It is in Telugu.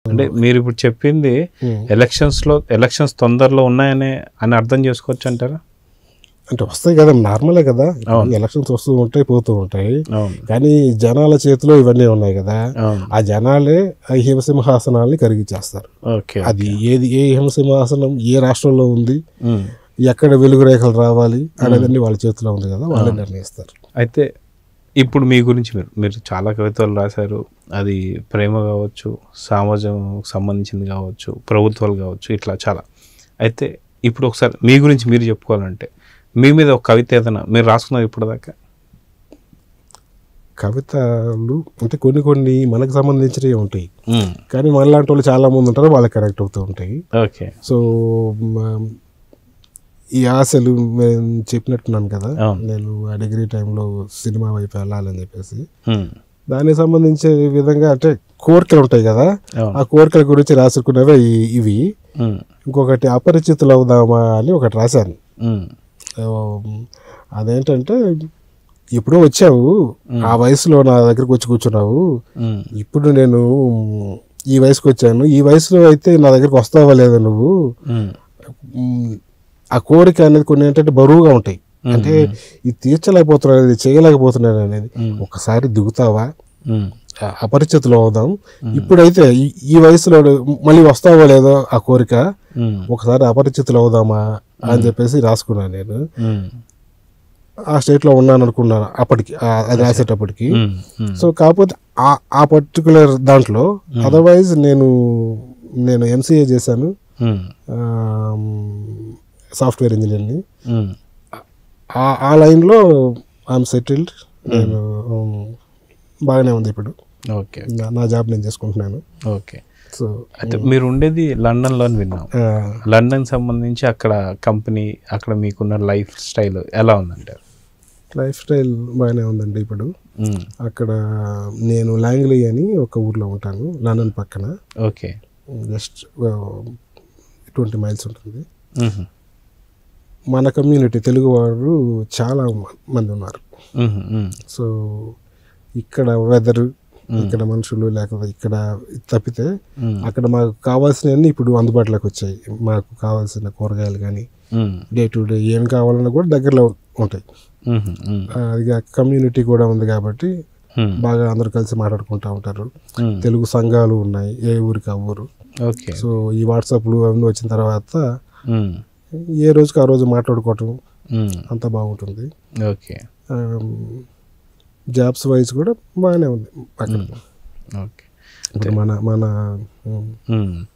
అంటే మీరు ఇప్పుడు చెప్పింది ఉమ్. ఎలక్షన్స్ లో ఎలక్షన్స్ తొందరలో ఉన్నాయనే అని అర్థం చేసుకోవచ్చు అంటారా అంటే వస్తాయి కదా నార్మలే కదా అవును. ఎలక్షన్స్ వస్తూ ఉంటాయి పోతూ ఉంటాయి అవును కానీ జనాల చేతిలో ఇవన్నీ ఉన్నాయి కదా అవును ఆ జనాలే ఆ హిమసింహాసనాల్ని కరిగిచ్చేస్తారు ఓకే అది ఏది ఏ హిమసింహాసనం ఏ రాష్ట్రంలో ఉంది ఉమ్. ఎక్కడ వెలుగు రేఖలు రావాలి అనేదాన్ని వాళ్ళ చేతిలో ఉంది కదా వాళ్ళే నిర్ణయిస్తారు అయితే ఇప్పుడు మీ గురించి మీరు మీరు చాలా కవితలు రాశారు అది ప్రేమ కావచ్చు సమాజం సంబంధించింది కావచ్చు ప్రభుత్వాలు కావచ్చు ఇట్లా చాలా అయితే ఇప్పుడు ఒకసారి మీ గురించి మీరు చెప్పుకోవాలంటే మీ మీద ఒక కవిత ఏదైనా మీరు రాసుకున్నారు ఇప్పటిదాకా కవితలు అంటే కొన్ని కొన్ని మనకు సంబంధించినవి ఉంటాయి ఉమ్. కానీ మనలాంటి వాళ్ళు చాలా మంది ఉంటారు వాళ్ళకి కనెక్ట్ అవుతూ ఉంటాయి ఓకే సో మ- ఈ ఆశలు నేను చెప్పినట్టున్నాను కదా అవును. నేను ఆ డిగ్రీ టైంలో సినిమా వైపు వెళ్ళాలని చెప్పేసి ఉమ్. దానికి సంబంధించే విధంగా అంటే కోరికలు ఉంటాయి కదా అవును ఆ కోరికల గురించి రాసుకునేవే ఈ- ఇవి ఉమ్. ఇంకొకటి అపరిచితులు అవుదామా అని ఒకటి రాశాను ఉమ్. ఆ, అదేంటంటే ఎప్పుడో వచ్చావు ఆ వయసులో నా దగ్గరికి వచ్చి కూర్చున్నావు ఉమ్. ఇప్పుడు నేను ఈ వయసుకి వచ్చాను ఈ వయసులో అయితే నా దగ్గరికి వస్తావా లేదా నువ్వు ఉమ్. మ్, ఆ కోరిక అనేది కొన్ని ఏంటంటే బరువుగా ఉంటాయి అంటే ఇది తీర్చలేకపోతున్నాను ఇది చేయలేకపోతున్నాను అనేది ఒకసారి దిగుతావా ఉమ్. ఆ అపరిచితులు అవుదాం ఇప్పుడైతే ఈ- ఈ వయసులో మళ్ళీ వస్తావో లేదో ఆ కోరిక ఉమ్. ఒకసారి అపరిచితులు అవుదామా అని చెప్పేసి రాసుకున్నాను నేను ఉమ్. ఆ స్టేట్లో ఉన్నాను అనుకున్నాను అప్పటికి ఆ- అది రాసేటప్పటికి ఉమ్. ఉమ్. సో కాకపోతే ఆ ఆ పర్టికులర్ దాంట్లో అదర్వైజ్ నేను నేను ఎంసీఏ చేశాను ఉమ్. సాఫ్ట్వేర్ ఇంజనీర్ని ఉమ్. ఆ ఆ లైన్లో ఐఎమ్ సెటిల్డ్ నేను um, బాగానే ఉంది ఇప్పుడు ఓకే నా- నా జాబ్ నేను చేసుకుంటున్నాను ఓకే సో అయితే మీరు ఉండేది లండన్లో అని విన్నాం లండన్ సంబంధించి అక్కడ కంపెనీ అక్కడ మీకున్న లైఫ్ స్టైల్ ఎలా ఉందంటారు లైఫ్ స్టైల్ బాగానే ఉందండి ఇప్పుడు ఉమ్. అక్కడ నేను లాంగ్లీ అని ఒక ఊర్లో ఉంటాను లండన్ పక్కన ఓకే జస్ట్ ట్వంటీ మైల్స్ ఉంటుంది ఉహు. మన కమ్యూనిటీ తెలుగు వారు చాలా మంది ఉన్నారు ఉహు. ఉమ్. సో ఇక్కడ వెదర్ ఇక్కడ మనుషులు లేకపోతే ఇక్కడ తప్పితే ఉమ్. అక్కడ మాకు కావాల్సినవన్నీ ఇప్పుడు అందుబాటులోకి వచ్చాయి మాకు కావాల్సిన కూరగాయలు కానీ ఉమ్. డే టు డే ఏం కావాలన్నా కూడా దగ్గరలో ఉంటాయి ఉహు. ఉమ్. అది కమ్యూనిటీ కూడా ఉంది కాబట్టి ఉమ్. బాగా అందరూ కలిసి మాట్లాడుకుంటూ ఉంటారు ఉమ్. తెలుగు సంఘాలు ఉన్నాయి ఏ ఊరికి ఆ ఊరు ఓకే సో ఈ వాట్సాప్లు అవన్నీ వచ్చిన తర్వాత ఉమ్. ఏ రోజుకి ఆ రోజు మాట్లాడుకోవటం ఉమ్. అంతా బాగుంటుంది ఓకే జాబ్స్ వైజ్ కూడా బాగానే ఉంది అక్కడ ఓకే ఇప్పుడు మన మన ఉమ్, ఉమ్.